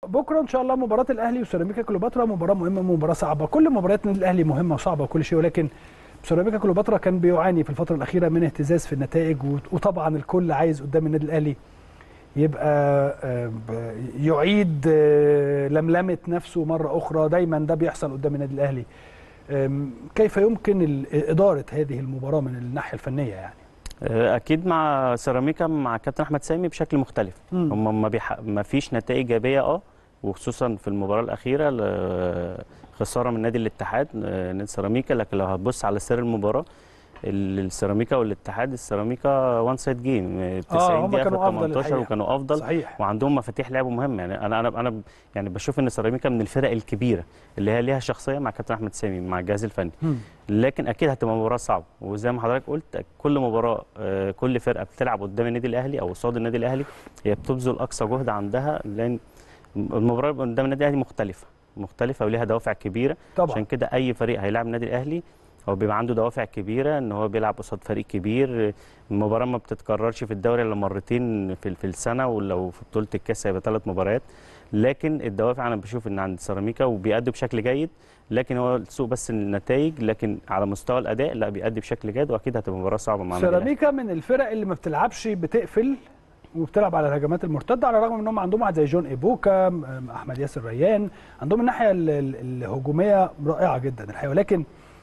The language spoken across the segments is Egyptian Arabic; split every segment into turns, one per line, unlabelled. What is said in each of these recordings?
بكره ان شاء الله مباراه الاهلي وسيراميكا كليوباترا مباراه مهمه مباراه صعبه كل مباريات النادي الاهلي مهمه وصعبه وكل شيء ولكن سيراميكا كليوباترا كان بيعاني في الفتره الاخيره من اهتزاز في النتائج وطبعا الكل عايز قدام النادي الاهلي يبقى يعيد لملمه نفسه مره اخرى دايما ده بيحصل قدام النادي الاهلي كيف يمكن اداره هذه المباراه من الناحيه الفنيه يعني
اكيد مع سيراميكا مع كابتن احمد سامي بشكل مختلف هم ما, بيح... ما فيش نتائج ايجابيه اه وخصوصا في المباراه الاخيره خساره من نادي الاتحاد نادي سيراميكا لكن لو هتبص على سير المباراه السيراميكا والاتحاد السيراميكا وان سايد جيم 90 دقيقه في 18 وكانوا افضل
صحيح.
وعندهم مفاتيح لعب مهمه يعني انا انا انا يعني بشوف ان سيراميكا من الفرق الكبيره اللي هي ليها شخصيه مع كابتن احمد سامي مع الجهاز الفني م. لكن اكيد هتبقى مباراه صعبه وزي ما حضرتك قلت كل مباراه كل فرقه بتلعب قدام النادي الاهلي او قصاد النادي الاهلي هي بتبذل اقصى جهد عندها لان المباراه قدام النادي الاهلي مختلفه مختلفه وليها دوافع كبيره
طبعا.
عشان كده اي فريق هيلاعب النادي الاهلي هو بيبقى عنده دوافع كبيره ان هو بيلعب قصاد فريق كبير المباراه ما بتتكررش في الدوري الا مرتين في في السنه ولو في بطوله الكاس هيبقى ثلاث مباريات لكن الدوافع انا بشوف ان عند سيراميكا وبيأدوا بشكل جيد لكن هو السوق بس النتائج لكن على مستوى الاداء لا بيأدي بشكل جيد واكيد هتبقى مباراه صعبه مع
سيراميكا من الفرق اللي ما بتلعبش بتقفل وبتلعب على الهجمات المرتده على الرغم ان هم عندهم واحد زي جون ايبوكا احمد ياسر ريان عندهم الناحيه الهجوميه رائعه جدا الحقيقه ولكن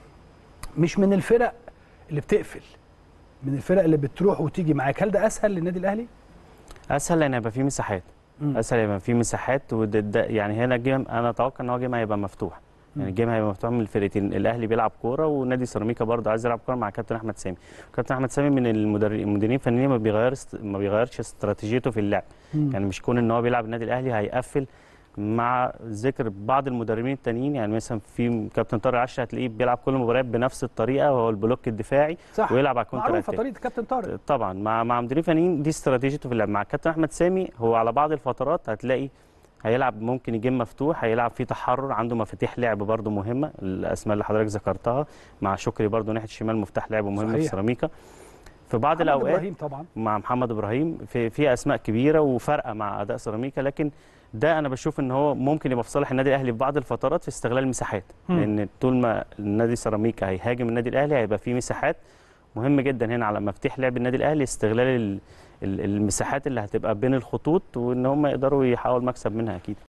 مش من الفرق اللي بتقفل من الفرق اللي بتروح وتيجي معاك هل ده اسهل للنادي الاهلي
اسهل لان هيبقى فيه مساحات م. اسهل يبقى فيه مساحات وده يعني هنا الجيم انا اتوقع ان هو جيم هيبقى مفتوح يعني الجيم هيبقى مفتوح من الفرقتين الاهلي بيلعب كوره ونادي سيراميكا برضه عايز يلعب كوره مع كابتن احمد سامي كابتن احمد سامي من المدربين الفنيين ما بيغير ما بيغيرش استراتيجيته في اللعب م. يعني مش كون ان هو بيلعب النادي الاهلي هيقفل مع ذكر بعض المدربين التانيين يعني مثلا في كابتن طارق عشري هتلاقيه بيلعب كل المباريات بنفس الطريقه وهو البلوك الدفاعي
صح.
ويلعب على الكونتر
معروفه طريقه كابتن طارق
طبعا مع مع مدربين فنيين دي استراتيجيته في اللعب مع كابتن احمد سامي هو على بعض الفترات هتلاقي هيلعب ممكن يجيم مفتوح هيلعب فيه تحرر عنده مفاتيح لعب برده مهمه الاسماء اللي حضرتك ذكرتها مع شكري برده ناحيه الشمال مفتاح لعب مهم في سيراميكا في بعض
محمد
الاوقات
إبراهيم طبعا.
مع محمد ابراهيم في في اسماء كبيره وفارقه مع اداء سيراميكا لكن ده انا بشوف ان هو ممكن يبقى في صالح النادي الاهلي في بعض الفترات في استغلال المساحات لان طول ما النادي سيراميكا هيهاجم النادي الاهلي هيبقى فيه مساحات مهم جدا هنا على مفتاح لعب النادي الاهلي استغلال المساحات اللي هتبقى بين الخطوط وان هم يقدروا يحققوا المكسب منها اكيد